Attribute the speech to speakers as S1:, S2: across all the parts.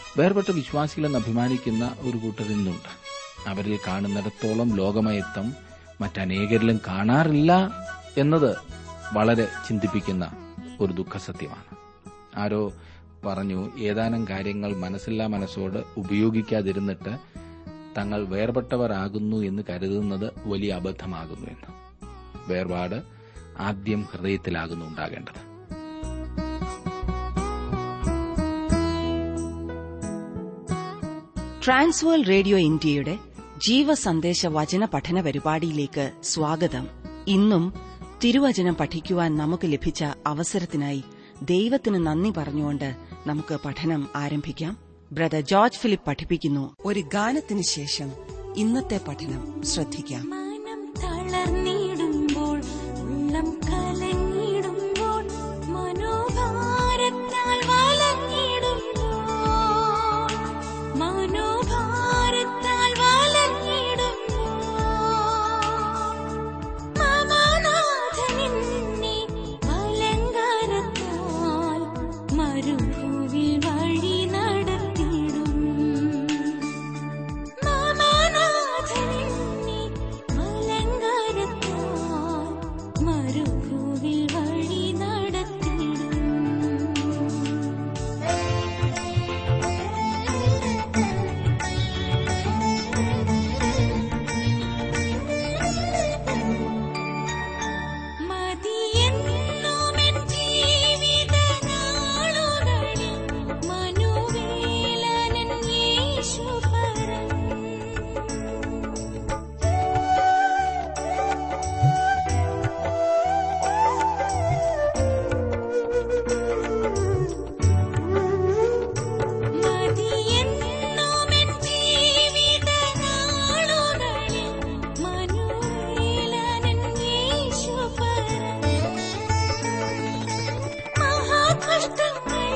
S1: വേർപെട്ട വിശ്വാസികളെന്ന് അഭിമാനിക്കുന്ന ഒരു കൂട്ടർ ഇന്നുണ്ട് അവരിൽ കാണുന്നിടത്തോളം ലോകമയത്വം മറ്റനേകരിലും കാണാറില്ല എന്നത് വളരെ ചിന്തിപ്പിക്കുന്ന ഒരു ദുഃഖസത്യമാണ് ആരോ പറഞ്ഞു ഏതാനും കാര്യങ്ങൾ മനസ്സില്ലാ മനസ്സോട് ഉപയോഗിക്കാതിരുന്നിട്ട് തങ്ങൾ വേർപെട്ടവരാകുന്നു എന്ന് കരുതുന്നത് വലിയ അബദ്ധമാകുന്നു എന്ന് വേർപാട് ആദ്യം ഹൃദയത്തിലാകുന്നു ഉണ്ടാകേണ്ടത്
S2: ട്രാൻസ്വേൾ റേഡിയോ ഇന്ത്യയുടെ ജീവസന്ദേശ വചന പഠന പരിപാടിയിലേക്ക് സ്വാഗതം ഇന്നും തിരുവചനം പഠിക്കുവാൻ നമുക്ക് ലഭിച്ച അവസരത്തിനായി ദൈവത്തിന് നന്ദി പറഞ്ഞുകൊണ്ട് നമുക്ക് പഠനം ആരംഭിക്കാം ബ്രദർ ജോർജ് ഫിലിപ്പ് പഠിപ്പിക്കുന്നു ഒരു ഗാനത്തിന് ശേഷം ഇന്നത്തെ പഠനം ശ്രദ്ധിക്കാം
S3: മനം തളർന്നിടുമ്പോൾ ഉള്ളം കലങ്ങിടുമ്പോൾ മനോഭാരത്താൽ വലഞ്ഞിടുമ്പോൾ മനോഭാരത്താൽ വലഞ്ഞിടുമ്പോൾ മമനാഥനെന്നെ അലങ്കാരത്താൽ മരുഭൂവിൽ വഴി നടത്തിടും മാമനാഥനെന്നെ അലങ്കാരത്താൽ മരുഭൂവിൽ വഴി നടത്തിടും മതിയെന്നുമെൻ ജീവിതനാളുകളിൽ മനുവേലനൻ യേശുപരൻ മതിയെന്നുമെൻ ജീവിതനാളുകളിൽ മനുവേലനൻ യേശുപരൻ മഹാകഷ്ടങ്ങൾ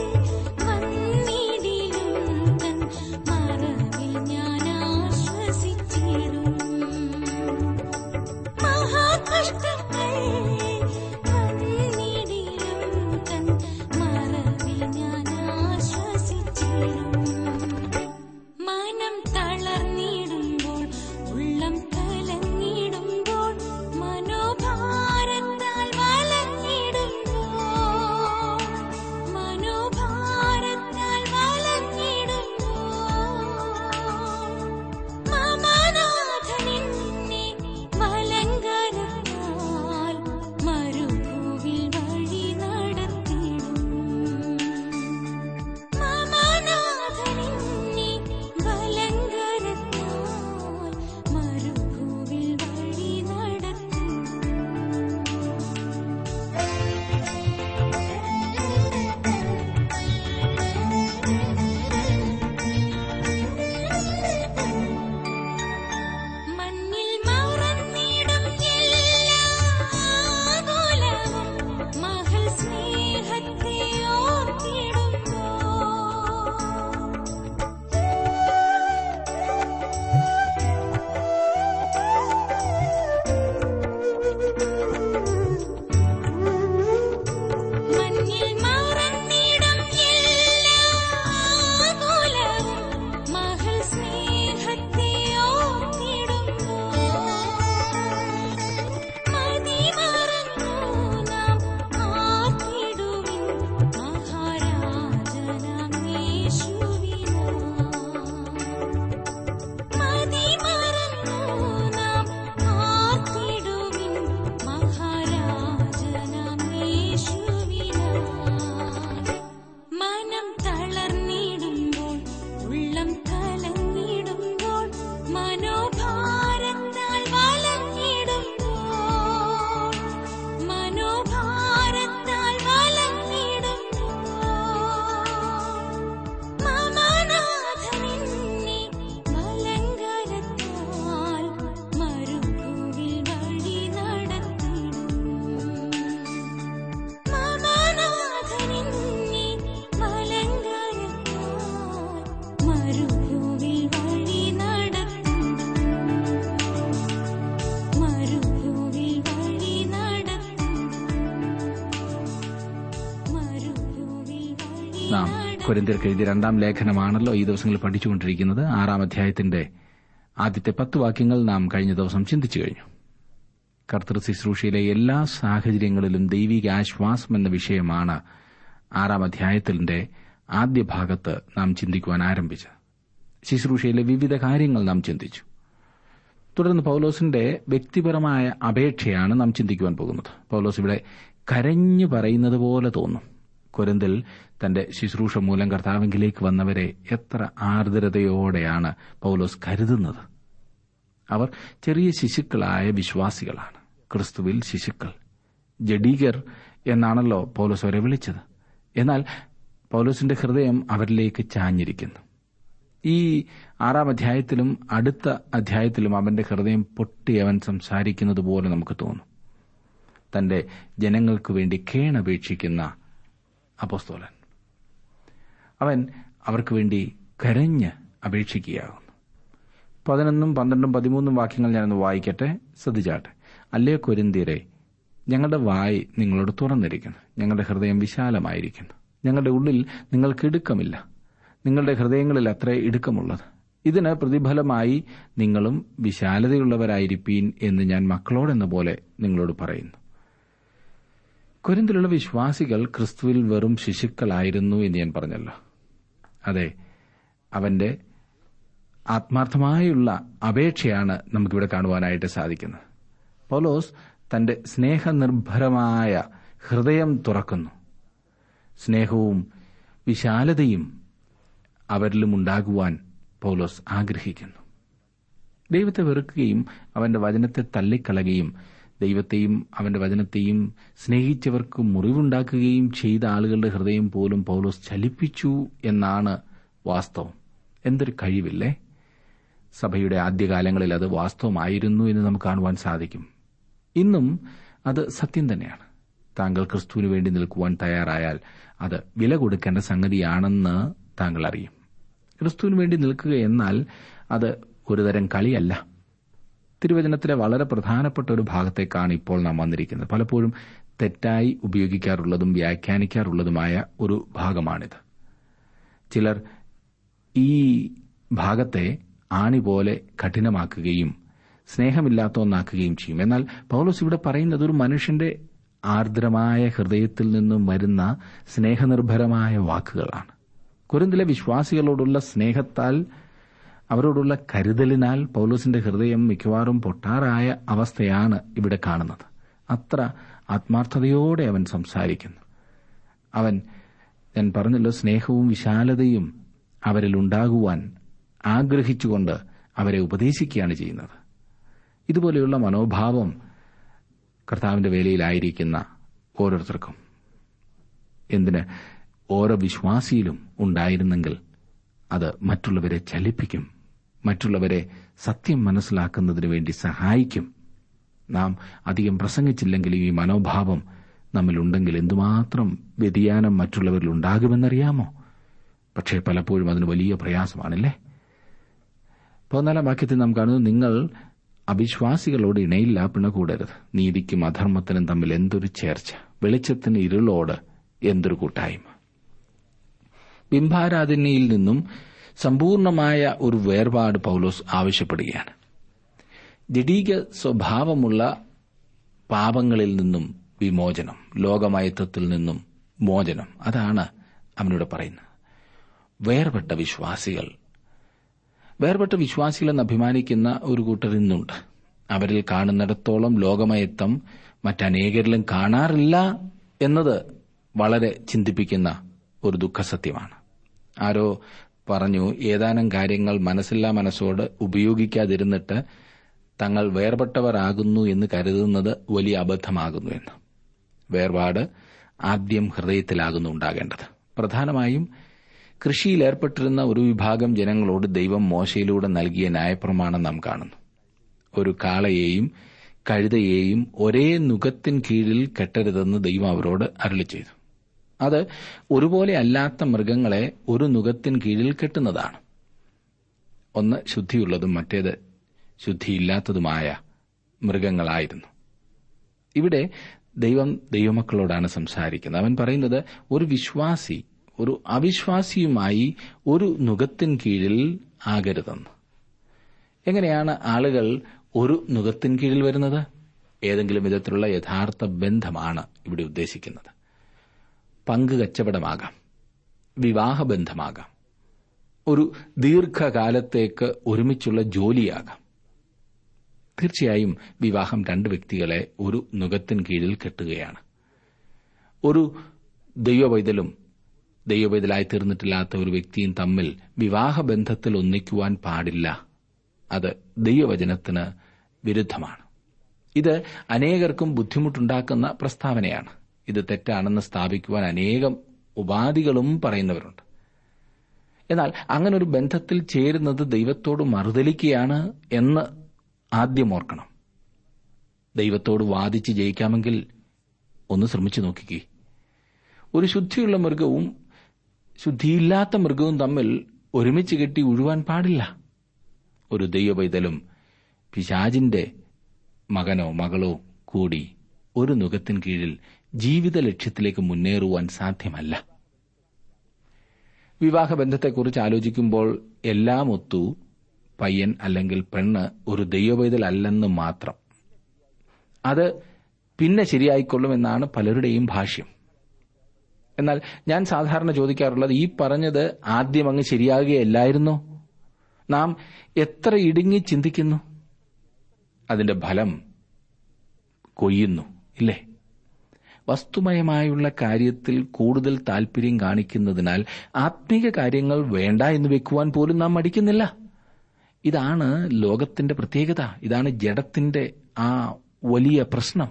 S3: വന്നിടിലും തൻ മറവിൽ ഞാൻ ആശ്വസിച്ചിടും മഹാകഷ്ടങ്ങൾ വന്നിടിലും തൻ മറവിൽ ഞാൻ ആശ്വസിച്ചിടും മനം തളർന്നിടുമ്പോൾ ഉള്ളം കലങ്ങിടുമ്പോൾ മനോഭാരത്താൽ വലഞ്ഞിടുമ്പോൾ മനോഭാരത്താൽ വലഞ്ഞിടുമ്പോൾ മമനാഥനെന്നെ വലങ്കരത്താൽ മരുഭൂവിൽ വഴി നടത്തിടും മമനാഥനെന്നെ വലങ്കരത്താൽ മരുഭൂവിൽ വഴി നടത്തിടും മണ്ണിൽ മറന്നിടും എല്ലാ ആകുലവും മഹൽ സ്നേഹത്തെ ഓർത്തിടുമ്പോൾ മഞ്ഞിൽ മറന്നിടും എല്ലാ ആകുലവും മഹൽ സ്നേഹത്തെ ഓർത്തിടുമ്പോൾ മതിമറന്നു നാം ആർത്തിടുവിൻ മഹാരാജനാം യേശുവിനാ മതിമറന്നു നാം ആർത്തിടുവിൻ മഹാരാജനാം യേശുവിനായി. മനം തളർന്നിടുമ്പോൾ ഉള്ളം കലങ്ങിടുമ്പോൾ മനോഭാരത്താൽ വലഞ്ഞിടുമ്പോൾ മനോഭാരത്താൽ വലഞ്ഞിടുമ്പോൾ മമനാഥനെന്നെ വലങ്കരത്താൽ മരുഭൂവിൽ വഴി നടത്തിടും മമനാഥനെന്നെ വലങ്കരത്താൽ മരുഭൂവിൽ വഴി നടത്തിടും മരുഭൂവിൽ വഴി നടത്തിടും മരുഭൂവിൽ വഴി
S1: നാം കൊരിന്തിയർക്ക് എഴുതിയ രണ്ടാം ലേഖനമാണല്ലോ ഈ ദിവസങ്ങളിൽ പഠിച്ചുകൊണ്ടിരിക്കുന്നത് ആറാം അധ്യായത്തിന്റെ ആദ്യത്തെ പത്ത് വാക്യങ്ങൾ നാം കഴിഞ്ഞ ദിവസം ചിന്തിച്ചു കഴിഞ്ഞു കർത്തൃ ശുശ്രൂഷയിലെ എല്ലാ സാഹചര്യങ്ങളിലും ദൈവിക ആശ്വാസം എന്ന വിഷയമാണ് ആറാം അധ്യായത്തിന്റെ ആദ്യ ഭാഗത്ത് നാം ചിന്തിക്കുവാൻ ആരംഭിച്ചത് ശുശ്രൂഷയിലെ വിവിധ കാര്യങ്ങൾ നാം ചിന്തിച്ചു തുടർന്ന് പൗലോസിന്റെ വ്യക്തിപരമായ അപേക്ഷയാണ് നാം ചിന്തിക്കുവാൻ പോകുന്നത് പൗലോസ് ഇവിടെ കരഞ്ഞു പറയുന്നത് പോലെ തോന്നും കൊരിന്തിൽ തന്റെ ശുശ്രൂഷ മൂലം കർത്താവിങ്കിലേക്ക് വന്നവരെ എത്ര ആർദ്രതയോടെയാണ് പൗലോസ് കരുതുന്നത് അവർ ചെറിയ ശിശുക്കളായ വിശ്വാസികളാണ് ക്രിസ്തുവിൽ ശിശുക്കൾ ജഡീകർ എന്നാണല്ലോ പൗലോസ് അവരെ വിളിച്ചത് എന്നാൽ പൗലോസിന്റെ ഹൃദയം അവരിലേക്ക് ചാഞ്ഞിരിക്കുന്നു ഈ ആറാം അധ്യായത്തിലും അടുത്ത അധ്യായത്തിലും അവന്റെ ഹൃദയം പൊട്ടി അവൻ സംസാരിക്കുന്നത് പോലെ നമുക്ക് തോന്നും തന്റെ ജനങ്ങൾക്ക് വേണ്ടി കേണപേക്ഷിക്കുന്ന അപ്പോസ്തോലൻ അവൻ അവർക്ക് വേണ്ടി കരഞ്ഞ് അപേക്ഷിക്കുകയാകുന്നു പതിനൊന്നും പന്ത്രണ്ടും പതിമൂന്നും വാക്യങ്ങൾ ഞാനൊന്ന് വായിക്കട്ടെ ശ്രദ്ധിച്ചാട്ടെ അല്ലേ കൊരിന്തിയരെ ഞങ്ങളുടെ വായ് നിങ്ങളോട് തുറന്നിരിക്കുന്നു ഞങ്ങളുടെ ഹൃദയം വിശാലമായിരിക്കുന്നു ഞങ്ങളുടെ ഉള്ളിൽ നിങ്ങൾക്ക് ഇടുക്കമില്ല നിങ്ങളുടെ ഹൃദയങ്ങളിൽ അത്ര ഇടുക്കമുള്ളത് ഇതിന് പ്രതിഫലമായി നിങ്ങളും വിശാലതയുള്ളവരായിരിപ്പീൻ എന്ന് ഞാൻ മക്കളോടെന്ന പോലെ നിങ്ങളോട് പറയുന്നു കൊരിന്തിലുള്ള വിശ്വാസികൾ ക്രിസ്തുവിൽ വെറും ശിശുക്കളായിരുന്നു എന്ന് ഞാൻ പറഞ്ഞല്ലോ അതെ അവന്റെ ആത്മാർത്ഥമായുള്ള അപേക്ഷയാണ് നമുക്കിവിടെ കാണുവാനായിട്ട് സാധിക്കുന്നത് പൗലോസ് തന്റെ സ്നേഹനിർഭരമായ ഹൃദയം തുറക്കുന്നു സ്നേഹവും വിശാലതയും അവരിലും ഉണ്ടാകുവാൻ പൗലോസ് ആഗ്രഹിക്കുന്നു ദൈവത്തെ വെറുക്കുകയും അവന്റെ വചനത്തെ തള്ളിക്കളയുകയും ദൈവത്തെയും അവന്റെ വചനത്തെയും സ്നേഹിച്ചവർക്ക് മുറിവുണ്ടാക്കുകയും ചെയ്ത ആളുകളുടെ ഹൃദയം പോലും പൗലോസ് ചലിപ്പിച്ചു എന്നാണ് വാസ്തവം എന്തൊരു കഴിവില്ലേ സഭയുടെ ആദ്യകാലങ്ങളിൽ അത് വാസ്തവമായിരുന്നു എന്ന് നമുക്ക് കാണുവാൻ സാധിക്കും ഇന്നും അത് സത്യം തന്നെയാണ് താങ്കൾ ക്രിസ്തുവിന് വേണ്ടി നിൽക്കുവാൻ തയ്യാറായാൽ അത് വില കൊടുക്കേണ്ട സംഗതിയാണെന്ന് താങ്കൾ അറിയും ക്രിസ്തുവിന് വേണ്ടി നിൽക്കുക എന്നാൽ അത് ഒരുതരം കളിയല്ല തിരുവചനത്തിലെ വളരെ പ്രധാനപ്പെട്ട ഒരു ഭാഗത്തേക്കാണ് ഇപ്പോൾ നാം വന്നിരിക്കുന്നത് പലപ്പോഴും തെറ്റായി ഉപയോഗിക്കാറുള്ളതും വ്യാഖ്യാനിക്കാറുള്ളതുമായ ഒരു ഭാഗമാണിത് ചിലർ ഈ ഭാഗത്തെ ആണി പോലെ കഠിനമാക്കുകയും സ്നേഹമില്ലാത്ത ഒന്നാക്കുകയും ചെയ്യും എന്നാൽ പൗലോസ് ഇവിടെ പറയുന്നത് ഒരു മനുഷ്യന്റെ ആർദ്രമായ ഹൃദയത്തിൽ നിന്നും വരുന്ന സ്നേഹനിർഭരമായ വാക്കുകളാണ് കുരുന്തിലെ വിശ്വാസികളോടുള്ള സ്നേഹത്താൽ അവരോടുള്ള കരുതലിനാൽ പൗലോസിന്റെ ഹൃദയം മിക്കവാറും പൊട്ടാറായ അവസ്ഥയാണ് ഇവിടെ കാണുന്നത് അത്ര ആത്മാർത്ഥതയോടെ അവൻ സംസാരിക്കുന്നു അവൻ ഞാൻ പറഞ്ഞല്ലോ സ്നേഹവും വിശാലതയും അവരിൽ ഉണ്ടാകുവാൻ ആഗ്രഹിച്ചുകൊണ്ട് അവരെ ഉപദേശിക്കുകയാണ് ചെയ്യുന്നത് ഇതുപോലെയുള്ള മനോഭാവം കർത്താവിന്റെ വേലയിലായിരിക്കുന്ന ഓരോരുത്തർക്കും എന്തിന് ഓരോ വിശ്വാസിയിലും ഉണ്ടായിരുന്നെങ്കിൽ അത് മറ്റുള്ളവരെ ചലിപ്പിക്കും മറ്റുള്ളവരെ സത്യം മനസ്സിലാക്കുന്നതിന് വേണ്ടി സഹായിക്കും നാം അധികം പ്രസംഗിച്ചില്ലെങ്കിലും ഈ മനോഭാവം നമ്മിലുണ്ടെങ്കിൽ എന്തുമാത്രം വ്യതിയാനം മറ്റുള്ളവരിൽ ഉണ്ടാകുമെന്നറിയാമോ പക്ഷേ പലപ്പോഴും അതിന് വലിയ പ്രയാസമാണല്ലേ പതിനാലാം വാക്യത്തിൽ നാം കാണുന്നു നിങ്ങൾ അവിശ്വാസികളോട് ഇണയില്ല പിണകൂടരുത് നീതിക്കും അധർമ്മത്തിനും തമ്മിൽ എന്തൊരു ചേർച്ച വെളിച്ചത്തിന് ഇരുളോട് എന്തൊരു കൂട്ടായ്മ ബിംബാരാധനയിൽ നിന്നും സമ്പൂർണമായ ഒരു വേർപാട് പൗലോസ് ആവശ്യപ്പെടുകയാണ് ജഡീക സ്വഭാവമുള്ള പാപങ്ങളിൽ നിന്നും വിമോചനം ലോകമയത്വത്തിൽ നിന്നും മോചനം അതാണ് അവനോട് പറയുന്നത് വേർപെട്ട വിശ്വാസികൾ വേർപെട്ട വിശ്വാസികളെന്ന് അഭിമാനിക്കുന്ന ഒരു കൂട്ടർ ഇന്നുണ്ട് അവരിൽ കാണുന്നിടത്തോളം ലോകമയത്വം മറ്റനേകരിലും കാണാറില്ല എന്നത് വളരെ ചിന്തിപ്പിക്കുന്ന ഒരു ദുഃഖസത്യമാണ് ആരോ പറഞ്ഞു ഏതാനും കാര്യങ്ങൾ മനസ്സില്ലാ മനസ്സോട് ഉപയോഗിക്കാതിരുന്നിട്ട് തങ്ങൾ വേർപെട്ടവരാകുന്നു എന്ന് കരുതുന്നത് വലിയ അബദ്ധമാകുന്നു എന്ന് വേർപാട് ആദ്യം ഹൃദയത്തിലാകുന്നു ഉണ്ടാകേണ്ടത് പ്രധാനമായും കൃഷിയിൽ ഏർപ്പെട്ടിരുന്ന ഒരു വിഭാഗം ജനങ്ങളോട് ദൈവം മോശയിലൂടെ നൽകിയ ന്യായപ്രമാണം നാം കാണുന്നു ഒരു കാളയെയും കഴുതയെയും ഒരേ നുഖത്തിൻ കീഴിൽ കെട്ടരുതെന്ന് ദൈവം അവരോട് അരുളി ചെയ്തു അത് ഒരുപോലെ അല്ലാത്ത മൃഗങ്ങളെ ഒരു നുഖത്തിൻ കീഴിൽ കെട്ടുന്നതാണ് ഒന്ന് ശുദ്ധിയുള്ളതും മറ്റേത് ശുദ്ധിയില്ലാത്തതുമായ മൃഗങ്ങളായിരുന്നു ഇവിടെ ദൈവം ദൈവമക്കളോടാണ് സംസാരിക്കുന്നത് അവൻ പറയുന്നത് ഒരു വിശ്വാസി ഒരു അവിശ്വാസിയുമായി ഒരു നുഖത്തിൻ കീഴിൽ ആകരുതെന്ന് എങ്ങനെയാണ് ആളുകൾ ഒരു നുഖത്തിൻ കീഴിൽ വരുന്നത് ഏതെങ്കിലും വിധത്തിലുള്ള യഥാർത്ഥ ബന്ധമാണ് ഇവിടെ ഉദ്ദേശിക്കുന്നത് പങ്ക് കച്ചവടമാകാം വിവാഹബന്ധമാകാം ഒരു ദീർഘകാലത്തേക്ക് ഒരുമിച്ചുള്ള ജോലിയാകാം തീർച്ചയായും വിവാഹം രണ്ട് വ്യക്തികളെ ഒരു നുഖത്തിൻ കീഴിൽ കെട്ടുകയാണ് ഒരു ദൈവവൈതലും ദൈവവൈതലായി തീർന്നിട്ടില്ലാത്ത ഒരു വ്യക്തിയും തമ്മിൽ വിവാഹബന്ധത്തിൽ ഒന്നിക്കുവാൻ പാടില്ല അത് ദൈവവചനത്തിന് വിരുദ്ധമാണ് ഇത് അനേകർക്കും ബുദ്ധിമുട്ടുണ്ടാക്കുന്ന പ്രസ്താവനയാണ് ഇത് തെറ്റാണെന്ന് സ്ഥാപിക്കുവാൻ അനേകം ഉപാധികളും പറയുന്നവരുണ്ട് എന്നാൽ അങ്ങനെ ഒരു ബന്ധത്തിൽ ചേരുന്നത് ദൈവത്തോട് മറുതലിക്കുകയാണ് എന്ന് ആദ്യം ഓർക്കണം ദൈവത്തോട് വാദിച്ച് ജയിക്കാമെങ്കിൽ ഒന്ന് ശ്രമിച്ചു നോക്കിക്കേ ഒരു ശുദ്ധിയുള്ള മൃഗവും ശുദ്ധിയില്ലാത്ത മൃഗവും തമ്മിൽ ഒരുമിച്ച് കെട്ടി ഉഴുവാൻ പാടില്ല ഒരു ദൈവപൈതലും പിശാജിന്റെ മകനോ മകളോ കൂടി ഒരു നുഖത്തിൻ കീഴിൽ ജീവിത ലക്ഷ്യത്തിലേക്ക് മുന്നേറുവാൻ സാധ്യമല്ല വിവാഹബന്ധത്തെക്കുറിച്ച് ആലോചിക്കുമ്പോൾ എല്ലാം ഒത്തു പയ്യൻ അല്ലെങ്കിൽ പെണ്ണ് ഒരു ദൈവപൈതലല്ലെന്ന് മാത്രം അത് പിന്നെ ശരിയായിക്കൊള്ളുമെന്നാണ് പലരുടെയും ഭാഷ്യം എന്നാൽ ഞാൻ സാധാരണ ചോദിക്കാറുള്ളത് ഈ പറഞ്ഞത് ആദ്യം അങ്ങ് ശരിയാകുകയല്ലായിരുന്നോ നാം എത്ര ഇടുങ്ങി ചിന്തിക്കുന്നു അതിന്റെ ഫലം കൊയ്യുന്നു ഇല്ലേ വസ്തുമയമായുള്ള കാര്യത്തിൽ കൂടുതൽ താൽപര്യം കാണിക്കുന്നതിനാൽ ആത്മീക കാര്യങ്ങൾ വേണ്ട എന്ന് വെക്കുവാൻ പോലും നാം മടിക്കുന്നില്ല ഇതാണ് ലോകത്തിന്റെ പ്രത്യേകത ഇതാണ് ജഡത്തിന്റെ ആ വലിയ പ്രശ്നം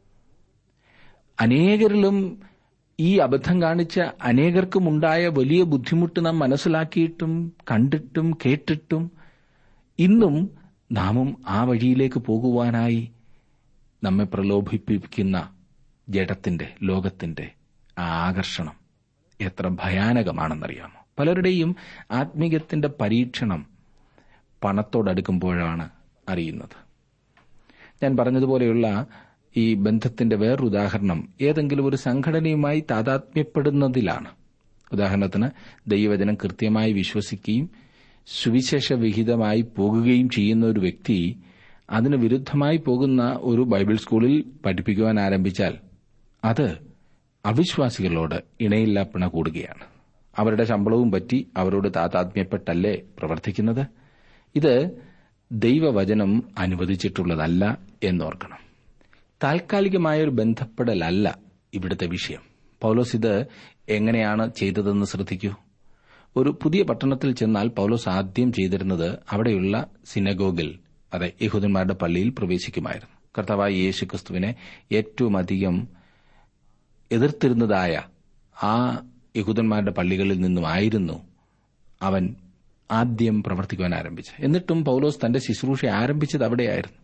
S1: അനേകരിലും ഈ അബദ്ധം കാണിച്ച അനേകർക്കും ഉണ്ടായ വലിയ ബുദ്ധിമുട്ട് നാം മനസ്സിലാക്കിയിട്ടും കണ്ടിട്ടും കേട്ടിട്ടും ഇന്നും നാമും ആ വഴിയിലേക്ക് പോകുവാനായി നമ്മെ പ്രലോഭിപ്പിക്കുന്ന ജഡത്തിന്റെ ലോകത്തിന്റെ ആ ആകർഷണം എത്ര ഭയാനകമാണെന്നറിയാമോ പലരുടെയും ആത്മീയത്തിന്റെ പരീക്ഷണം പണത്തോടടുക്കുമ്പോഴാണ് അറിയുന്നത് ഞാൻ പറഞ്ഞതുപോലെയുള്ള ഈ ബന്ധത്തിന്റെ വേറൊരു ഉദാഹരണം ഏതെങ്കിലും ഒരു സംഘടനയുമായി താതാത്മ്യപ്പെടുന്നതിലാണ് ഉദാഹരണത്തിന് ദൈവവചനം കൃത്യമായി വിശ്വസിക്കുകയും സുവിശേഷ വിഹിതമായി പോകുകയും ചെയ്യുന്ന ഒരു വ്യക്തി അതിന് വിരുദ്ധമായി പോകുന്ന ഒരു ബൈബിൾ സ്കൂളിൽ പഠിപ്പിക്കുവാൻ ആരംഭിച്ചാൽ അത് അവിശ്വാസികളോട് ഇണയില്ലാപ്പിണ കൂടുകയാണ് അവരുടെ ശമ്പളവും പറ്റി അവരോട് താതാത്മ്യപ്പെട്ടല്ലേ പ്രവർത്തിക്കുന്നത് ഇത് ദൈവവചനം അനുവദിച്ചിട്ടുള്ളതല്ല എന്നോർക്കണം താൽക്കാലികമായ ഒരു ബന്ധപ്പെടലല്ല ഇവിടുത്തെ വിഷയം പൗലോസ് ഇത് എങ്ങനെയാണ് ചെയ്തതെന്ന് ശ്രദ്ധിക്കൂ ഒരു പുതിയ പട്ടണത്തിൽ ചെന്നാൽ പൗലോസ് ആദ്യം ചെയ്തിരുന്നത് അവിടെയുള്ള സിനഗോഗിൽ അതെ യഹൂദന്മാരുടെ പള്ളിയിൽ പ്രവേശിക്കുമായിരുന്നു കർത്താവായ യേശു ക്രിസ്തുവിനെ ഏറ്റവും അധികം എതിർത്തിരുന്നതായ ആ യഹൂദന്മാരുടെ പള്ളികളിൽ നിന്നുമായിരുന്നു അവൻ ആദ്യം പ്രവർത്തിക്കുവാൻ ആരംഭിച്ചത് എന്നിട്ടും പൗലോസ് തന്റെ ശുശ്രൂഷ ആരംഭിച്ചത് അവിടെയായിരുന്നു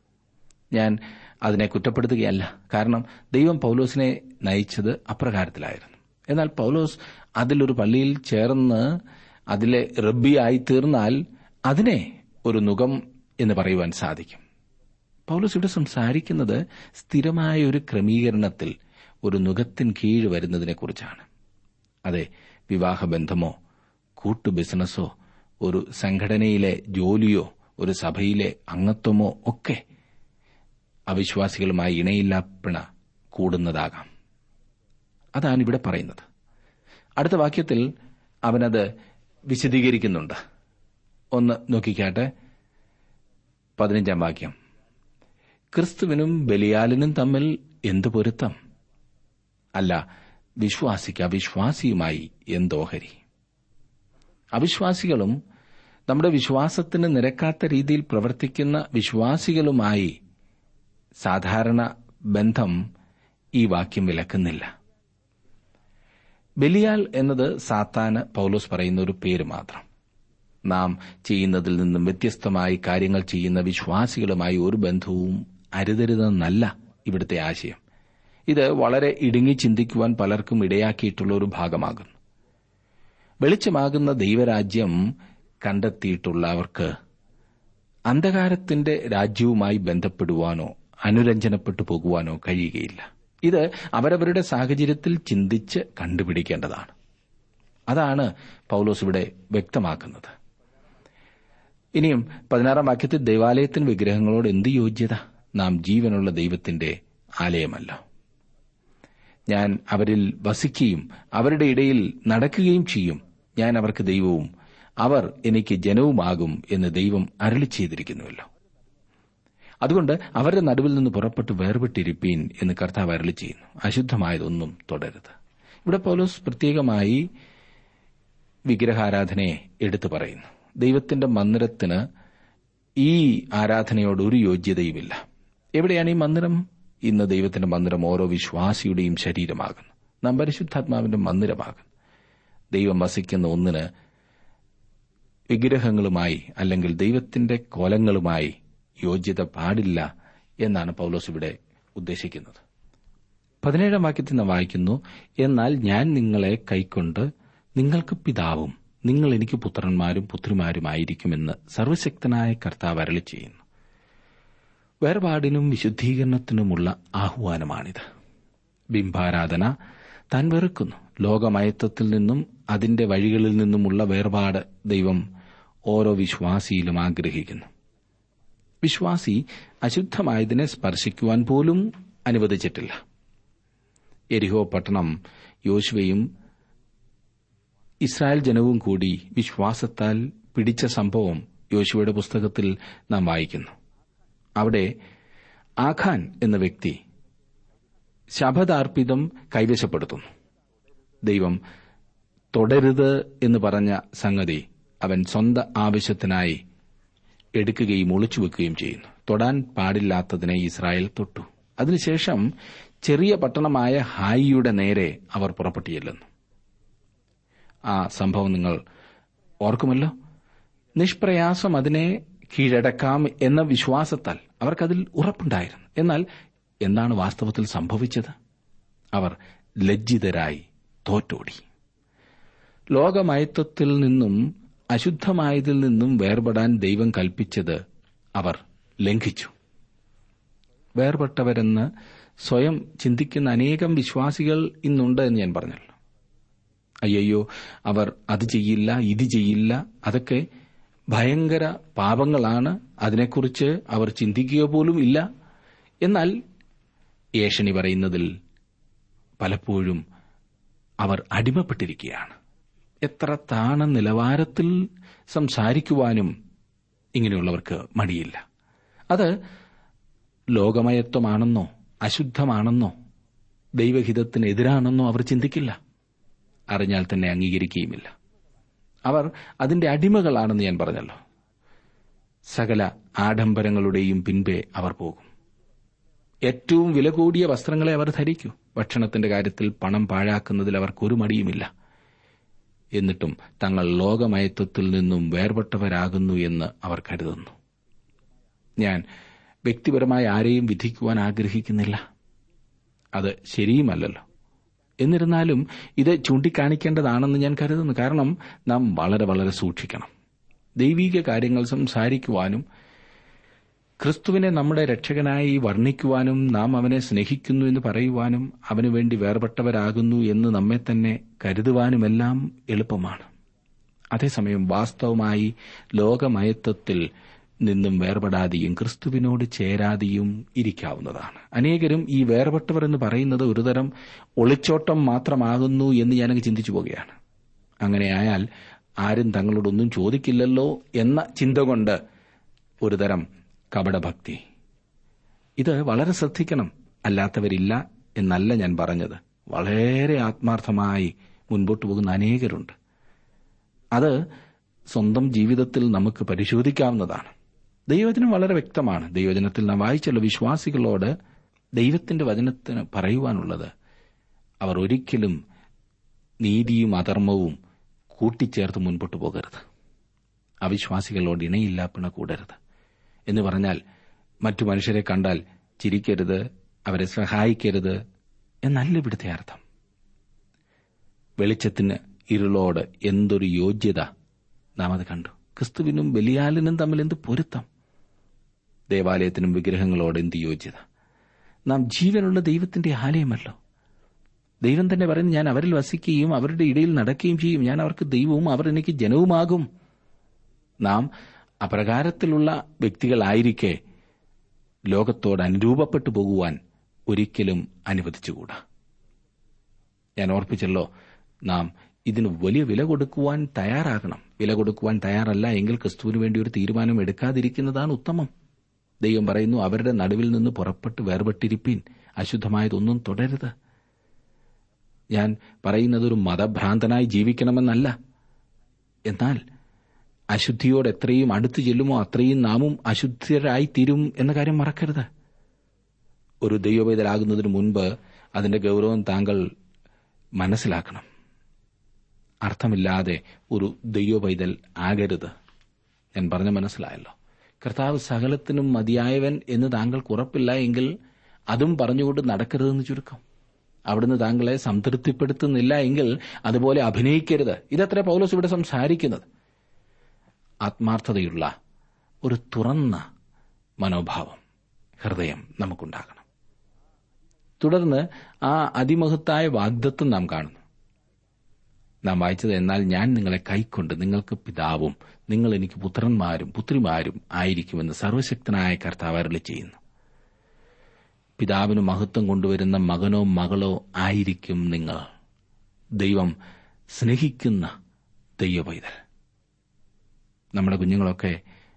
S1: ഞാൻ അതിനെ കുറ്റപ്പെടുത്തുകയല്ല കാരണം ദൈവം പൗലോസിനെ നയിച്ചത് അപ്രകാരത്തിലായിരുന്നു എന്നാൽ പൗലോസ് അതിലൊരു പള്ളിയിൽ ചേർന്ന് അതിലെ റബ്ബിയായി തീർന്നാൽ അതിനെ ഒരു നുഖം എന്ന് പറയുവാൻ സാധിക്കും പൗലോസ് ഇവിടെ സംസാരിക്കുന്നത് സ്ഥിരമായ ഒരു ക്രമീകരണത്തിൽ ഒരു നുഖത്തിൻ കീഴ് വരുന്നതിനെക്കുറിച്ചാണ് അതെ വിവാഹബന്ധമോ കൂട്ടു ബിസിനസ്സോ ഒരു സംഘടനയിലെ ജോലിയോ ഒരു സഭയിലെ അംഗത്വമോ ഒക്കെ അവിശ്വാസികളുമായി ഇണയില്ലാപ്പിണ കൂടുന്നതാകാം അതാണ് ഇവിടെ പറയുന്നത് അടുത്ത വാക്യത്തിൽ അവനത് വിശദീകരിക്കുന്നുണ്ട് ഒന്ന് നോക്കിക്കാട്ടെ പതിനഞ്ചാം വാക്യം ക്രിസ്തുവിനും ബലിയാലിനും തമ്മിൽ എന്ത് പൊരുത്തം അല്ല വിശ്വാസിക്ക് അവിശ്വാസിയുമായി എന്തോഹരി അവിശ്വാസികളും നമ്മുടെ വിശ്വാസത്തിന് നിരക്കാത്ത രീതിയിൽ പ്രവർത്തിക്കുന്ന വിശ്വാസികളുമായി സാധാരണ ബന്ധം ഈ വാക്യം വിലക്കുന്നില്ല ബലിയാൽ എന്നത് സാത്താന് പൗലോസ് പറയുന്ന ഒരു പേര് മാത്രം നാം ചെയ്യുന്നതിൽ നിന്നും വ്യത്യസ്തമായി കാര്യങ്ങൾ ചെയ്യുന്ന വിശ്വാസികളുമായി ഒരു ബന്ധവും അരുതരുതെന്നല്ല ഇവിടുത്തെ ആശയം ഇത് വളരെ ഇടുങ്ങി ചിന്തിക്കുവാൻ പലർക്കും ഇടയാക്കിയിട്ടുള്ള ഒരു ഭാഗമാകുന്നു വെളിച്ചമാകുന്ന ദൈവരാജ്യം കണ്ടെത്തിയിട്ടുള്ളവർക്ക് അന്ധകാരത്തിന്റെ രാജ്യവുമായി ബന്ധപ്പെടുവാനോ അനുരഞ്ജനപ്പെട്ടു പോകുവാനോ കഴിയുകയില്ല ഇത് അവരവരുടെ സാഹചര്യത്തിൽ ചിന്തിച്ച് കണ്ടുപിടിക്കേണ്ടതാണ് അതാണ് പൗലോസ് ഇവിടെ വ്യക്തമാക്കുന്നത് ഇനിയും പതിനാറാം വാക്യത്തിൽ ദൈവാലയത്തിന് വിഗ്രഹങ്ങളോട് എന്ത് യോഗ്യത നാം ജീവനുള്ള ദൈവത്തിന്റെ ആലയമല്ല ഞാൻ അവരിൽ വസിക്കുകയും അവരുടെ ഇടയിൽ നടക്കുകയും ചെയ്യും ഞാൻ അവർക്ക് ദൈവവും അവർ എനിക്ക് ജനവുമാകും എന്ന് ദൈവം അരളി ചെയ്തിരിക്കുന്നുവല്ലോ അതുകൊണ്ട് അവരുടെ നടുവിൽ നിന്ന് പുറപ്പെട്ട് വേർപെട്ടിരിപ്പീൻ എന്ന് കർത്താവ് അരളി ചെയ്യുന്നു അശുദ്ധമായതൊന്നും തുടരുത് ഇവിടെ പൗലോസ് പ്രത്യേകമായി വിഗ്രഹാരാധനയെ എടുത്തു പറയുന്നു ദൈവത്തിന്റെ മന്ദിരത്തിന് ഈ ആരാധനയോട് ഒരു യോഗ്യതയുമില്ല എവിടെയാണ് ഈ മന്ദിരം ഇന്ന് ദൈവത്തിന്റെ മന്ദിരം ഓരോ വിശ്വാസിയുടെയും ശരീരമാകുന്നു നാം പരിശുദ്ധാത്മാവിന്റെ മന്ദിരമാകുന്നു ദൈവം വസിക്കുന്ന ഒന്നിന് വിഗ്രഹങ്ങളുമായി അല്ലെങ്കിൽ ദൈവത്തിന്റെ കോലങ്ങളുമായി യോഗ്യത പാടില്ല എന്നാണ് പൗലോസ് ഇവിടെ ഉദ്ദേശിക്കുന്നത് പതിനേഴാം വാക്യത്തിൽ നാം വായിക്കുന്നു എന്നാൽ ഞാൻ നിങ്ങളെ കൈക്കൊണ്ട് നിങ്ങൾക്ക് പിതാവും നിങ്ങൾ എനിക്ക് പുത്രന്മാരും പുത്രിമാരുമായിരിക്കുമെന്ന് സർവശക്തനായ കർത്താവ് അരളി ചെയ്യുന്നു വേർപാടിനും വിശുദ്ധീകരണത്തിനുമുള്ള ആഹ്വാനമാണിത് ബിംബാരാധന താൻ വെറുക്കുന്നു ലോകമയത്വത്തിൽ നിന്നും അതിന്റെ വഴികളിൽ നിന്നുമുള്ള വേർപാട് ദൈവം ഓരോ വിശ്വാസിയിലും ആഗ്രഹിക്കുന്നു വിശ്വാസി അശുദ്ധമായതിനെ സ്പർശിക്കുവാൻ പോലും അനുവദിച്ചിട്ടില്ല എരിഹോ പട്ടണം യോശുവയും ഇസ്രായേൽ ജനവും കൂടി വിശ്വാസത്താൽ പിടിച്ച സംഭവം യോശുവയുടെ പുസ്തകത്തിൽ നാം വായിക്കുന്നു അവിടെ ആഖാൻ എന്ന വ്യക്തി ശപഥാർപ്പിതം കൈവശപ്പെടുത്തുന്നു ദൈവം തുടരുത് എന്ന് പറഞ്ഞ സംഗതി അവൻ സ്വന്തം ആവശ്യത്തിനായി എടുക്കുകയും ഒളിച്ചുവെക്കുകയും ചെയ്യുന്നു തൊടാൻ പാടില്ലാത്തതിനെ ഇസ്രായേൽ തൊട്ടു അതിനുശേഷം ചെറിയ പട്ടണമായ ഹായിയുടെ നേരെ അവർ പുറപ്പെട്ടു ചെല്ലുന്നു ആ സംഭവം നിങ്ങൾ ഓർക്കുമല്ലോ നിഷ്പ്രയാസം അതിനെ കീഴടക്കാം എന്ന വിശ്വാസത്താൽ അവർക്കതിൽ ഉറപ്പുണ്ടായിരുന്നു എന്നാൽ എന്താണ് വാസ്തവത്തിൽ സംഭവിച്ചത് അവർ ലജ്ജിതരായി തോറ്റോടി ലോകമയത്വത്തിൽ നിന്നും അശുദ്ധമായതിൽ നിന്നും വേർപെടാൻ ദൈവം കൽപ്പിച്ചത് അവർ ലംഘിച്ചു വേർപെട്ടവരെന്ന് സ്വയം ചിന്തിക്കുന്ന അനേകം വിശ്വാസികൾ ഇന്നുണ്ട് എന്ന് ഞാൻ പറഞ്ഞല്ലോ അയ്യോ അവർ അത് ചെയ്യില്ല ഇത് ചെയ്യില്ല അതൊക്കെ ഭയങ്കര പാപങ്ങളാണ് അതിനെക്കുറിച്ച് അവർ ചിന്തിക്കുക പോലും ഇല്ല എന്നാൽ ഏഷണി പറയുന്നതിൽ പലപ്പോഴും അവർ അടിമപ്പെട്ടിരിക്കുകയാണ് എത്ര താണ നിലവാരത്തിൽ സംസാരിക്കുവാനും ഇങ്ങനെയുള്ളവർക്ക് മടിയില്ല അത് ലോകമയത്വമാണെന്നോ അശുദ്ധമാണെന്നോ ദൈവഹിതത്തിനെതിരാണെന്നോ അവർ ചിന്തിക്കില്ല അറിഞ്ഞാൽ തന്നെ അംഗീകരിക്കുകയുമില്ല അവർ അതിന്റെ അടിമകളാണെന്ന് ഞാൻ പറഞ്ഞല്ലോ സകല ആഡംബരങ്ങളുടെയും പിൻപേ അവർ പോകും ഏറ്റവും വില കൂടിയ വസ്ത്രങ്ങളെ അവർ ധരിക്കൂ ഭക്ഷണത്തിന്റെ കാര്യത്തിൽ പണം പാഴാക്കുന്നതിൽ അവർക്കൊരു മടിയുമില്ല എന്നിട്ടും തങ്ങൾ ലോകമയത്വത്തിൽ നിന്നും വേർപെട്ടവരാകുന്നു എന്ന് അവർ കരുതുന്നു ഞാൻ വ്യക്തിപരമായി ആരെയും വിധിക്കുവാൻ ആഗ്രഹിക്കുന്നില്ല അത് ശരിയുമല്ലല്ലോ എന്നിരുന്നാലും ഇത് ചൂണ്ടിക്കാണിക്കേണ്ടതാണെന്ന് ഞാൻ കരുതുന്നു കാരണം നാം വളരെ വളരെ സൂക്ഷിക്കണം ദൈവീക കാര്യങ്ങൾ സംസാരിക്കുവാനും ക്രിസ്തുവിനെ നമ്മുടെ രക്ഷകനായി വർണ്ണിക്കുവാനും നാം അവനെ സ്നേഹിക്കുന്നു എന്ന് പറയുവാനും അവനു വേണ്ടി വേർപെട്ടവരാകുന്നു എന്ന് നമ്മെ തന്നെ കരുതുവാനുമെല്ലാം എളുപ്പമാണ് അതേസമയം വാസ്തവമായി ലോകമയത്വത്തിൽ നിന്നും വേർപെടാതെയും ക്രിസ്തുവിനോട് ചേരാതെയും ഇരിക്കാവുന്നതാണ് അനേകരും ഈ വേർപെട്ടവർ എന്ന് പറയുന്നത് ഒരുതരം ഒളിച്ചോട്ടം മാത്രമാകുന്നു എന്ന് ഞാനങ്ങ് ചിന്തിച്ചു പോകുകയാണ് അങ്ങനെയായാൽ ആരും തങ്ങളോടൊന്നും ചോദിക്കില്ലല്ലോ എന്ന ചിന്ത കൊണ്ട് ഒരുതരം കപടഭക്തി ഇത് വളരെ ശ്രദ്ധിക്കണം അല്ലാത്തവരില്ല എന്നല്ല ഞാൻ പറഞ്ഞത് വളരെ ആത്മാർത്ഥമായി മുൻപോട്ട് പോകുന്ന അനേകരുണ്ട് അത് സ്വന്തം ജീവിതത്തിൽ നമുക്ക് പരിശോധിക്കാവുന്നതാണ് ദൈവത്തിനും വളരെ വ്യക്തമാണ് ദൈവജനത്തിൽ നാം വായിച്ചുള്ള വിശ്വാസികളോട് ദൈവത്തിന്റെ വചനത്തിന് പറയുവാനുള്ളത് അവർ ഒരിക്കലും നീതിയും അധർമ്മവും കൂട്ടിച്ചേർത്ത് മുൻപോട്ട് പോകരുത് അവിശ്വാസികളോട് ഇണയില്ല പിണ കൂടരുത് എന്ന് പറഞ്ഞാൽ മറ്റു മനുഷ്യരെ കണ്ടാൽ ചിരിക്കരുത് അവരെ സഹായിക്കരുത് എന്നല്ല ഇവിടുത്തെ അർത്ഥം വെളിച്ചത്തിന് ഇരുളോട് എന്തൊരു യോഗ്യത നാം അത് കണ്ടു ക്രിസ്തുവിനും ബലിയാലിനും തമ്മിൽ എന്ത് പൊരുത്തം ദേവാലയത്തിനും വിഗ്രഹങ്ങളോട് എന്ത് യോഗ്യത നാം ജീവനുള്ള ദൈവത്തിന്റെ ആലയമല്ലോ ദൈവം തന്നെ പറയുന്നു ഞാൻ അവരിൽ വസിക്കുകയും അവരുടെ ഇടയിൽ നടക്കുകയും ചെയ്യും ഞാൻ അവർക്ക് ദൈവവും അവർ എനിക്ക് ജനവുമാകും നാം അപ്രകാരത്തിലുള്ള വ്യക്തികളായിരിക്കെ ലോകത്തോട് അനുരൂപപ്പെട്ടു പോകുവാൻ ഒരിക്കലും അനുവദിച്ചുകൂടാ ഞാൻ ഓർപ്പിച്ചല്ലോ നാം ഇതിന് വലിയ വില കൊടുക്കുവാൻ തയ്യാറാകണം വില കൊടുക്കുവാൻ തയ്യാറല്ല എങ്കിൽ ക്രിസ്തുവിന് വേണ്ടി ഒരു തീരുമാനം എടുക്കാതിരിക്കുന്നതാണ് ഉത്തമം ദൈവം പറയുന്നു അവരുടെ നടുവിൽ നിന്ന് പുറപ്പെട്ട് വേർപെട്ടിരിപ്പീൻ അശുദ്ധമായതൊന്നും തുടരുത് ഞാൻ പറയുന്നത് ഒരു മതഭ്രാന്തനായി ജീവിക്കണമെന്നല്ല എന്നാൽ അശുദ്ധിയോട് എത്രയും അടുത്തു ചെല്ലുമോ അത്രയും നാമും അശുദ്ധരായി തീരും എന്ന കാര്യം മറക്കരുത് ഒരു ദൈവവേദലാകുന്നതിന് മുൻപ് അതിന്റെ ഗൗരവം താങ്കൾ മനസ്സിലാക്കണം അർത്ഥമില്ലാതെ ഒരു ദൈവപൈതൽ ആകരുത് ഞാൻ പറഞ്ഞ മനസ്സിലായല്ലോ കർത്താവ് സകലത്തിനും മതിയായവൻ എന്ന് താങ്കൾക്ക് ഉറപ്പില്ല എങ്കിൽ അതും പറഞ്ഞുകൊണ്ട് നടക്കരുതെന്ന് ചുരുക്കം അവിടുന്ന് താങ്കളെ സംതൃപ്തിപ്പെടുത്തുന്നില്ല എങ്കിൽ അതുപോലെ അഭിനയിക്കരുത് ഇതത്ര പൗലോസ് ഇവിടെ സംസാരിക്കുന്നത് ആത്മാർത്ഥതയുള്ള ഒരു തുറന്ന മനോഭാവം ഹൃദയം നമുക്കുണ്ടാകണം തുടർന്ന് ആ അതിമഹത്തായ വാഗ്ദത്വം നാം കാണുന്നു നാം വായിച്ചത് എന്നാൽ ഞാൻ നിങ്ങളെ കൈക്കൊണ്ട് നിങ്ങൾക്ക് പിതാവും നിങ്ങൾ എനിക്ക് പുത്രന്മാരും പുത്രിമാരും ആയിരിക്കുമെന്ന് സർവശക്തനായ കർത്താവ് അരുളി ചെയ്യുന്നു പിതാവിന് മഹത്വം കൊണ്ടുവരുന്ന മകനോ മകളോ ആയിരിക്കും നിങ്ങൾ ദൈവം സ്നേഹിക്കുന്ന ദൈവപൈതൽ നമ്മുടെ കുഞ്ഞുങ്ങളൊക്കെ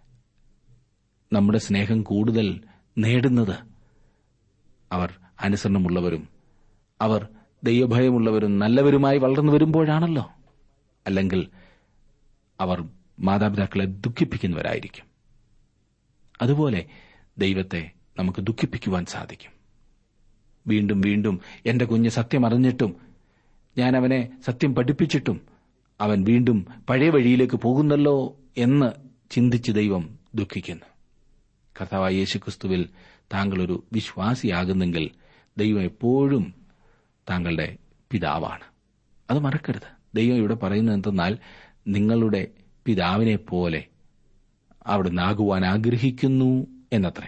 S1: നമ്മുടെ സ്നേഹം കൂടുതൽ നേടുന്നത് അവർ അനുസരണമുള്ളവരും അവർ ദൈവഭയമുള്ളവരും നല്ലവരുമായി വളർന്നു വരുമ്പോഴാണല്ലോ അല്ലെങ്കിൽ അവർ മാതാപിതാക്കളെ ദുഃഖിപ്പിക്കുന്നവരായിരിക്കും അതുപോലെ ദൈവത്തെ നമുക്ക് ദുഃഖിപ്പിക്കുവാൻ സാധിക്കും വീണ്ടും വീണ്ടും എന്റെ കുഞ്ഞ് സത്യം അറിഞ്ഞിട്ടും ഞാൻ അവനെ സത്യം പഠിപ്പിച്ചിട്ടും അവൻ വീണ്ടും പഴയ വഴിയിലേക്ക് പോകുന്നല്ലോ എന്ന് ചിന്തിച്ച് ദൈവം ദുഃഖിക്കുന്നു കർത്താവായ യേശുക്രിസ്തുവിൽ താങ്കളൊരു വിശ്വാസിയാകുന്നെങ്കിൽ ദൈവം എപ്പോഴും താങ്കളുടെ പിതാവാണ് അത് മറക്കരുത് ദൈവം ഇവിടെ പറയുന്നത് എന്തെന്നാൽ നിങ്ങളുടെ പിതാവിനെ പോലെ അവിടുന്ന് ആകുവാൻ ആഗ്രഹിക്കുന്നു എന്നത്രേ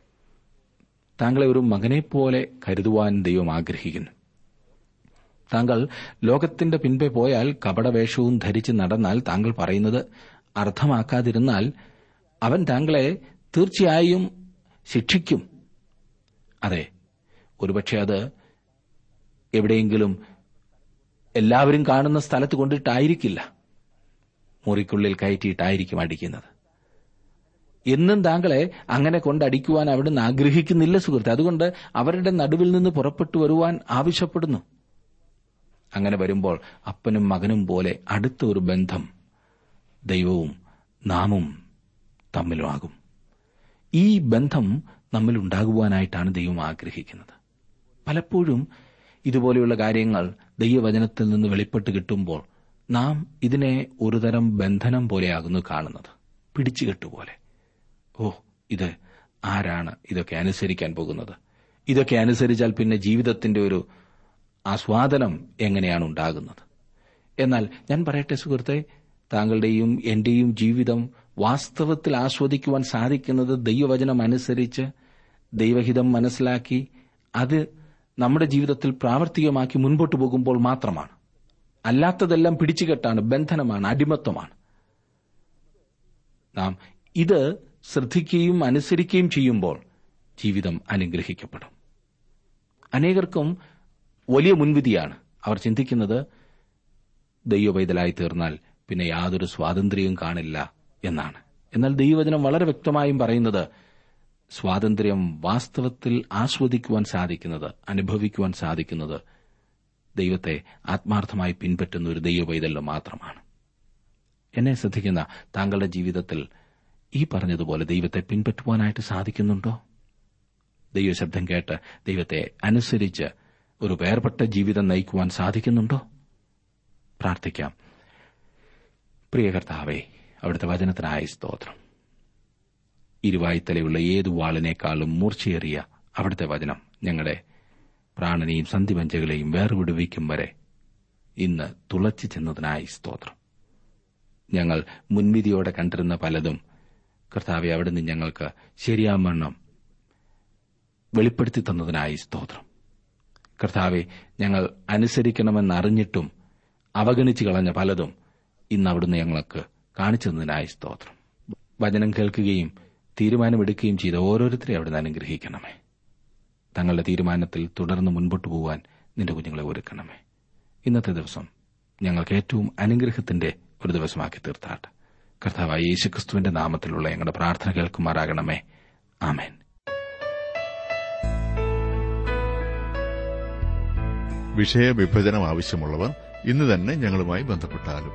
S1: താങ്കളെ ഒരു മകനെപ്പോലെ കരുതുവാൻ ദൈവം ആഗ്രഹിക്കുന്നു താങ്കൾ ലോകത്തിന്റെ പിൻപെ പോയാൽ കപടവേഷവും ധരിച്ച് നടന്നാൽ താങ്കൾ പറയുന്നത് അർത്ഥമാക്കാതിരുന്നാൽ അവൻ താങ്കളെ തീർച്ചയായും ശിക്ഷിക്കും അതെ ഒരുപക്ഷെ അത് എവിടെയെങ്കിലും എല്ലാവരും കാണുന്ന സ്ഥലത്ത് കൊണ്ടിട്ടായിരിക്കില്ല മുറിക്കുള്ളിൽ കയറ്റിയിട്ടായിരിക്കും അടിക്കുന്നത് എന്നും താങ്കളെ അങ്ങനെ കൊണ്ടടിക്കുവാൻ അവിടുന്ന് ആഗ്രഹിക്കുന്നില്ല സുഹൃത്ത് അതുകൊണ്ട് അവരുടെ നടുവിൽ നിന്ന് പുറപ്പെട്ടു വരുവാൻ ആവശ്യപ്പെടുന്നു അങ്ങനെ വരുമ്പോൾ അപ്പനും മകനും പോലെ അടുത്ത ഒരു ബന്ധം ദൈവവും നാമും തമ്മിലുമാകും ഈ ബന്ധം നമ്മിൽ ഉണ്ടാകുവാനായിട്ടാണ് ദൈവം ആഗ്രഹിക്കുന്നത് പലപ്പോഴും ഇതുപോലെയുള്ള കാര്യങ്ങൾ ദൈവവചനത്തിൽ നിന്ന് വെളിപ്പെട്ട് കിട്ടുമ്പോൾ നാം ഇതിനെ ഒരുതരം ബന്ധനം പോലെയാകുന്നു കാണുന്നത് പിടിച്ചുകെട്ടുപോലെ ഓ ഇത് ആരാണ് ഇതൊക്കെ അനുസരിക്കാൻ പോകുന്നത് ഇതൊക്കെ അനുസരിച്ചാൽ പിന്നെ ജീവിതത്തിന്റെ ഒരു ആസ്വാദനം എങ്ങനെയാണ് ഉണ്ടാകുന്നത് എന്നാൽ ഞാൻ പറയട്ടെ സുഹൃത്തെ താങ്കളുടെയും എന്റെയും ജീവിതം വാസ്തവത്തിൽ ആസ്വദിക്കുവാൻ സാധിക്കുന്നത് ദൈവവചനം അനുസരിച്ച് ദൈവഹിതം മനസ്സിലാക്കി അത് നമ്മുടെ ജീവിതത്തിൽ പ്രാവർത്തികമാക്കി മുൻപോട്ട് പോകുമ്പോൾ മാത്രമാണ് അല്ലാത്തതെല്ലാം പിടിച്ചുകെട്ടാണ് ബന്ധനമാണ് അടിമത്വമാണ് നാം ഇത് ശ്രദ്ധിക്കുകയും അനുസരിക്കുകയും ചെയ്യുമ്പോൾ ജീവിതം അനുഗ്രഹിക്കപ്പെടും അനേകർക്കും വലിയ മുൻവിധിയാണ് അവർ ചിന്തിക്കുന്നത് ദൈവവൈതലായി തീർന്നാൽ പിന്നെ യാതൊരു സ്വാതന്ത്ര്യവും കാണില്ല എന്നാണ് എന്നാൽ ദൈവവചനം വളരെ വ്യക്തമായും പറയുന്നത് സ്വാതന്ത്ര്യം വാസ്തവത്തിൽ ആസ്വദിക്കുവാൻ സാധിക്കുന്നത് അനുഭവിക്കുവാൻ സാധിക്കുന്നത് ദൈവത്തെ ആത്മാർത്ഥമായി പിൻപറ്റുന്ന ഒരു ദൈവവൈതലിന് മാത്രമാണ് എന്നെ ശ്രദ്ധിക്കുന്ന താങ്കളുടെ ജീവിതത്തിൽ ഈ പറഞ്ഞതുപോലെ ദൈവത്തെ പിൻപറ്റുവാനായിട്ട് സാധിക്കുന്നുണ്ടോ ദൈവശബ്ദം കേട്ട് ദൈവത്തെ അനുസരിച്ച് ഒരു വേർപെട്ട ജീവിതം നയിക്കുവാൻ സാധിക്കുന്നുണ്ടോ പ്രാർത്ഥിക്കാം പ്രിയ കർത്താവേ അവിടുത്തെ വചനത്തിനായ സ്തോത്രം ഇരുവായ്ത്തലയുള്ള ഏതു വാളിനേക്കാളും മൂർച്ചയേറിയ അവിടുത്തെ വചനം ഞങ്ങളുടെ പ്രാണനെയും സന്ധിപഞ്ചകളെയും വേർവിടുവിക്കും വരെ ഇന്ന് തുളച്ചു ചെന്നതിനായി സ്തോത്രം ഞങ്ങൾ മുൻവിധിയോടെ കണ്ടിരുന്ന പലതും കർത്താവെ അവിടുന്ന് ഞങ്ങൾക്ക് ശരിയാവണ്ണം വെളിപ്പെടുത്തി തന്നതിനായി സ്തോത്രം കർത്താവെ ഞങ്ങൾ അനുസരിക്കണമെന്നറിഞ്ഞിട്ടും അവഗണിച്ചു കളഞ്ഞ പലതും ഇന്ന് അവിടുന്ന് ഞങ്ങൾക്ക് കാണിച്ചു തന്നതിനായി സ്തോത്രം വചനം കേൾക്കുകയും തീരുമാനമെടുക്കുകയും ചെയ്ത ഓരോരുത്തരെ അവിടുന്ന് അനുഗ്രഹിക്കണമേ തങ്ങളുടെ തീരുമാനത്തിൽ തുടർന്ന് മുൻപോട്ട് പോകാൻ നിന്റെ കുഞ്ഞുങ്ങളെ ഒരുക്കണമേ ഇന്നത്തെ ദിവസം ഞങ്ങൾക്ക് ഏറ്റവും അനുഗ്രഹത്തിന്റെ ഒരു ദിവസമാക്കി തീർത്താട്ട് കർത്താവായ യേശുക്രിസ്തുവിന്റെ നാമത്തിലുള്ള ഞങ്ങളുടെ പ്രാർത്ഥന കേൾക്കുമാറാകണമേ ആമേൻ
S4: വിഷയവിഭജനം ആവശ്യമുള്ളവർ ഇന്ന് തന്നെ ഞങ്ങളുമായി ബന്ധപ്പെട്ടാലും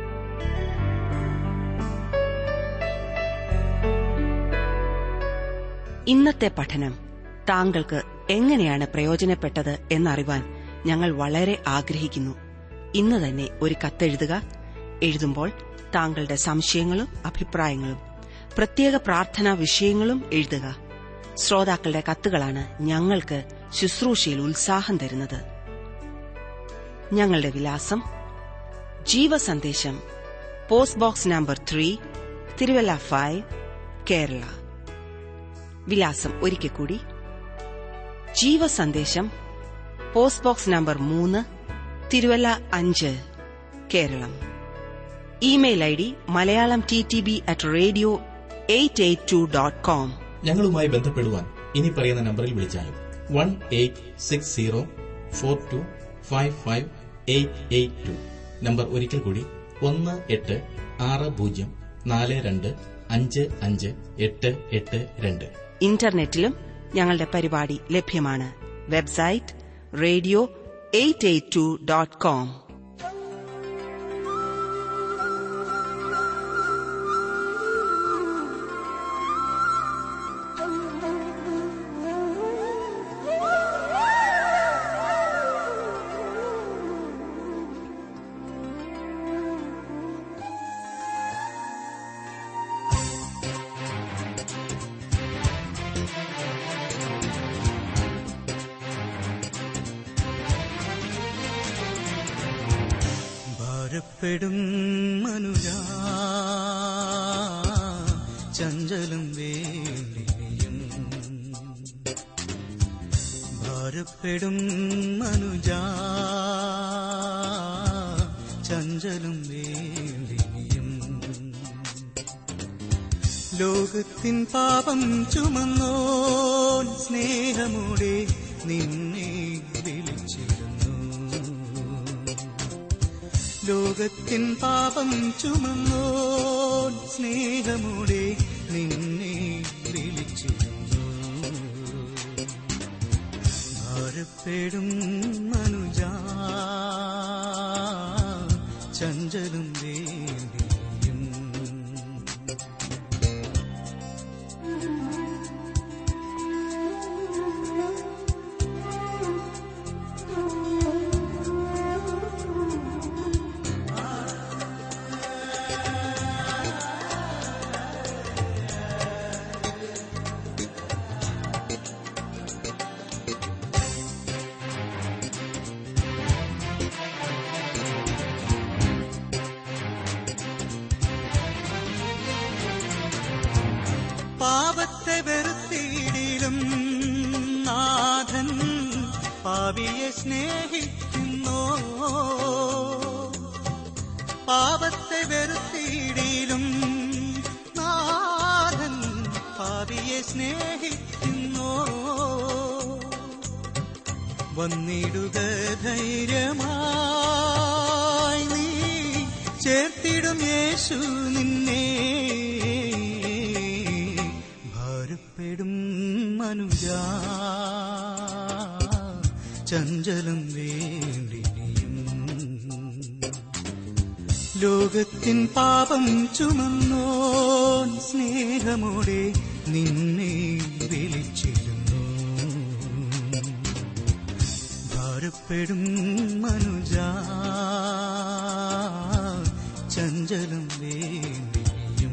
S2: ഇന്നത്തെ പഠനം താങ്കൾക്ക് എങ്ങനെയാണ് പ്രയോജനപ്പെട്ടത് എന്നറിവാൻ ഞങ്ങൾ വളരെ ആഗ്രഹിക്കുന്നു ഇന്ന് തന്നെ ഒരു കത്തെഴുതുക എഴുതുമ്പോൾ താങ്കളുടെ സംശയങ്ങളും അഭിപ്രായങ്ങളും പ്രത്യേക പ്രാർത്ഥനാ വിഷയങ്ങളും എഴുതുക ശ്രോതാക്കളുടെ കത്തുകളാണ് ഞങ്ങൾക്ക് ശുശ്രൂഷയിൽ ഉത്സാഹം തരുന്നത് ഞങ്ങളുടെ വിലാസം Jeevasandesham post box number three Thiruvalla five Kerala വിലാസം ഒരിക്കൽ കൂടി ജീവസന്ദേശം പോസ്റ്റ് ബോക്സ് നമ്പർ മൂന്ന് തിരുവല്ല അഞ്ച് Keralam email I D Malayalam T T B at radio eight eight two dot com
S5: ഞങ്ങളുമായി ബന്ധപ്പെടുവാൻ ഇനി പറയുന്ന നമ്പറിൽ വിളിച്ചാലും one eight six zero four two five five eight eight two number ഒരിക്കൽ കൂടി ഒന്ന് എട്ട് ആറ് പൂജ്യം നാല് രണ്ട് അഞ്ച് അഞ്ച് എട്ട് എട്ട് രണ്ട്
S2: ഇന്റർനെറ്റിലും ഞങ്ങളുടെ പരിപാടി ലഭ്യമാണ് website radio eight eight two dot com
S6: ഭാരപ്പെടും മനുജ ചഞ്ചലം വേണ്ടിയും ഭാരപ്പെടും മനുജ ചഞ്ചലം വേണ്ടിയും ലോകത്തിൻ പാപം ചുമന്നോൻ സ്നേഹമോടെ നിന്നെ വിളിച്ചിരുന്നു ലോകത്തിൻ പാപം ചുമന്നോൻ സ്നേഹമോടെ നിന്നെ വിളിച്ചിരുന്നു ഭാരപ്പെടും മനുജ ചഞ്ചലും വേണ്ടിയും പാപത്തെ വെറുത്തിയിടിലും നാഥൻ പാപിയെ സ്നേഹിക്കുന്നോ പാപത്തെ വെറുത്തിയിടിലും നാഥൻ പാപിയെ സ്നേഹിക്കുന്നോ വന്നിടുക ധൈര്യമായി നീ ചേർത്തിടും യേശു നിന്നെ ഭാരപ്പെടും മനുജ ചഞ്ചലം വേണ്ടിനിയും ലോകത്തിൻ പാപം ചുമന്നോൻ സ്നേഹമോടെ നിന്നെ വിളിച്ചിരുന്നു ഭാരപ്പെടും മനുജ ചഞ്ചലം വേണ്ടിയും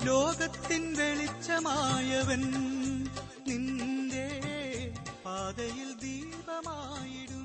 S6: ലോകത്തിൻ വെളിച്ചമായവൻ നിന്റെ പാതയിൽ ദീപമായിടും